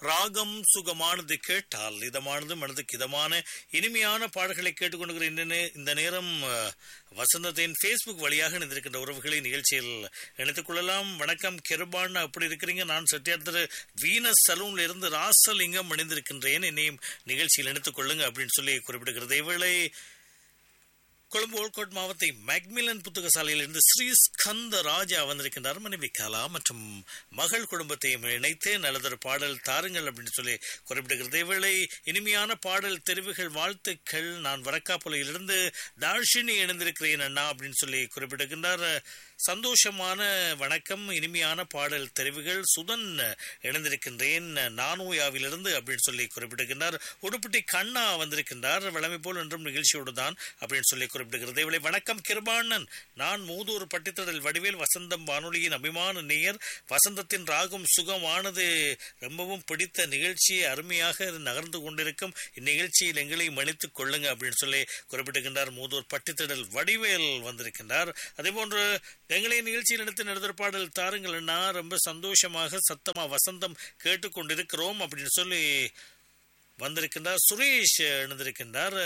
ராகம் சுகமானது கேட்டால் இதமானது மனதுக்கு இதமான இனிமையான பாடல்களை கேட்டுக்கொண்டிருக்கிற இந்த நே- இந்த நேரம் அஹ், வசந்தத்தின் ஃபேஸ்புக் வழியாக இணைந்திருக்கின்ற உறவுகளை நிகழ்ச்சியில் இணைத்துக் கொள்ளலாம் வணக்கம் கிருபான் அப்படி இருக்கிறீங்க நான் சட்டியார்த்தர் வீனஸ் சலூன்ல இருந்து ராசலிங்கம் இணைந்திருக்கின்றேன் என்னையும் நிகழ்ச்சியில் இணைத்துக் கொள்ளுங்க அப்படின்னு சொல்லி குறிப்பிடுகிறது இவளை கொழும்பு ஓல்கோட் மாவட்ட மேக்மிலன் புத்தக சாலையிலிருந்து ஸ்ரீ ஸ்கந்த ராஜா வந்திருக்கின்றார் மனைவி கலா மற்றும் மகள் குடும்பத்தையும் இணைத்து நல்லதொரு பாடல் தாருங்கள் அப்படின்னு சொல்லி குறிப்பிடுகிறது இவளை இனிமையான பாடல் தெரிவுகள் வாழ்த்துக்கள் நான் வரக்காப்புலையிலிருந்து தார்ஷினி இணைந்திருக்கிறேன் அண்ணா அப்படின்னு சொல்லி குறிப்பிடுகின்றார் சந்தோஷமான வணக்கம் இனிமையான பாடல் தெரிவுகள் சுதன் இணைந்திருக்கின்றேன் நானோயாவிலிருந்து அப்படின்னு சொல்லி குறிப்பிடுகின்றார் உடுப்பட்டி கண்ணா வந்திருக்கின்றார் வளமை போல் என்றும் நிகழ்ச்சியோடு தான் அப்படின்னு சொல்லி குறிப்பிடுகிறது இவளை வணக்கம் கிருபாணன் நான் மூதூர் பட்டித்தடல் வடிவேல் வசந்தம் வானொலியின் அபிமான நேயர் வசந்தத்தின் ராகம் சுகமானது ரொம்பவும் பிடித்த நிகழ்ச்சி அருமையாக நகர்ந்து கொண்டிருக்கும் இந்நிகழ்ச்சியில் எங்களை மன்னித்துக் கொள்ளுங்க அப்படின்னு சொல்லி குறிப்பிடுகின்றார் மூதூர் பட்டித்தடல் வடிவேல் வந்திருக்கின்றார் அதே போன்று எங்களை நிகழ்ச்சியில் எடுத்து நடத்துகிற பாடல் தாருங்கள்னா ரொம்ப சந்தோஷமாக சத்தமா வசந்தம் கேட்டுக்கொண்டிருக்கிறோம் அப்படின்னு சொல்லி வந்திருக்கின்றார் சுரேஷ் எழுந்திருக்கின்றார்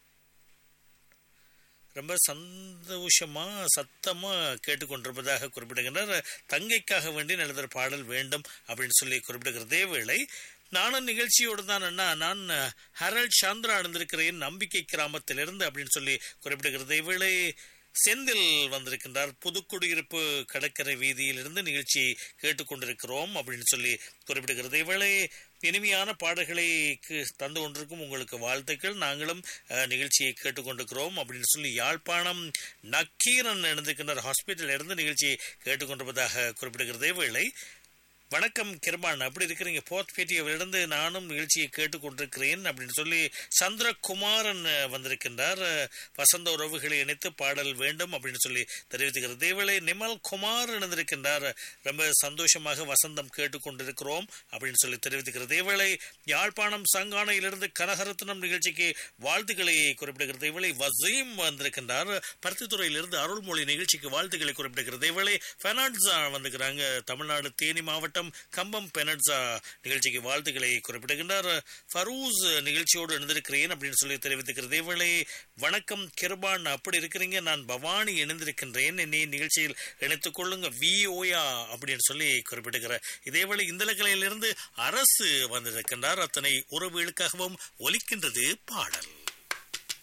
ரொம்ப சந்தோஷமா சத்தமா கேட்டுக்கொண்டிருப்பதாக குறிப்பிடுகின்றார் தங்கைக்காக வேண்டி நல்லதொரு பாடல் வேண்டும் அப்படின்னு சொல்லி குறிப்பிடுகிறதே வேளை நானும் நிகழ்ச்சியோடு தான் அண்ணா நான் ஹரல் சாந்திரா அணிந்திருக்கிறேன் நம்பிக்கை கிராமத்திலிருந்து அப்படின்னு சொல்லி குறிப்பிடுகிறது இவளை செந்தில் வந்திருக்கின்றார் புதுக்குடியிருப்பு கடற்கரை வீதியிலிருந்து நிகழ்ச்சியை கேட்டுக்கொண்டிருக்கிறோம் அப்படின்னு சொல்லி குறிப்பிடுகிறது இவளை இனிமையான பாடல்களை கு- தந்து கொண்டிருக்கும் உங்களுக்கு வாழ்த்துக்கள் நாங்களும் அஹ், நிகழ்ச்சியை கேட்டுக்கொண்டிருக்கிறோம் அப்படின்னு சொல்லி யாழ்ப்பாணம் நக்கீரன் எழுந்திருக்கின்றார் ஹாஸ்பிட்டல் இருந்து நிகழ்ச்சியை கேட்டுக்கொண்டிருப்பதாக குறிப்பிடுகிறது இவளை வணக்கம் கிருபான் அப்படி இருக்கிறீங்க போர்ட் பேட்டியிலிருந்து நானும் நிகழ்ச்சியை கேட்டுக்கொண்டிருக்கிறேன் அப்படின்னு சொல்லி சந்திரகுமாரன் அஹ், வந்திருக்கின்றார் அஹ், வசந்த உறவுகளை இணைத்து பாடல் வேண்டும் அப்படின்னு சொல்லி தெரிவித்துக்கிறது தேவலை நிமல் குமார் இணைந்திருக்கின்றார் ரொம்ப சந்தோஷமாக வசந்தம் கேட்டுக்கொண்டிருக்கிறோம் அப்படின்னு சொல்லி தெரிவித்துக்கிறது தேவலை யாழ்ப்பாணம் சங்கானையிலிருந்து கனகரத்னம் நிகழ்ச்சிக்கு வாழ்த்துக்களை குறிப்பிடுகிறது இவளை வசீம் வந்திருக்கின்றார் பருத்தித்துறையிலிருந்து அருள்மொழி நிகழ்ச்சிக்கு வாழ்த்துக்களை குறிப்பிடுகிறது இவளை பெனாட்ஸா வந்துக்கிறாங்க தமிழ்நாடு தேனி மாவட்டம் கம்பம் பெனட்ஸா நிகழ்ச்சிக்கு வாழ்த்துக்களை குறிப்பிடுகின்றார் ஃபரூஸ் நிகழ்ச்சியோடு இணைந்திருக்கிறேன் அப்படின்னு சொல்லி தெரிவித்துக்கிறது இவளை வணக்கம் கிருபான் அப்படி இருக்கிறீங்க நான் பவானி இணைந்திருக்கின்றேன் என்னை நிகழ்ச்சியில் இணைத்துக் கொள்ளுங்க விஓயா அப்படின்னு சொல்லி குறிப்பிடுகிற இதேவேளை இந்தலக்கலையிலிருந்து அரசு வந்திருக்கின்றார் அத்தனை உறவுகளுக்காகவும் ஒலிக்கின்றது பாடல்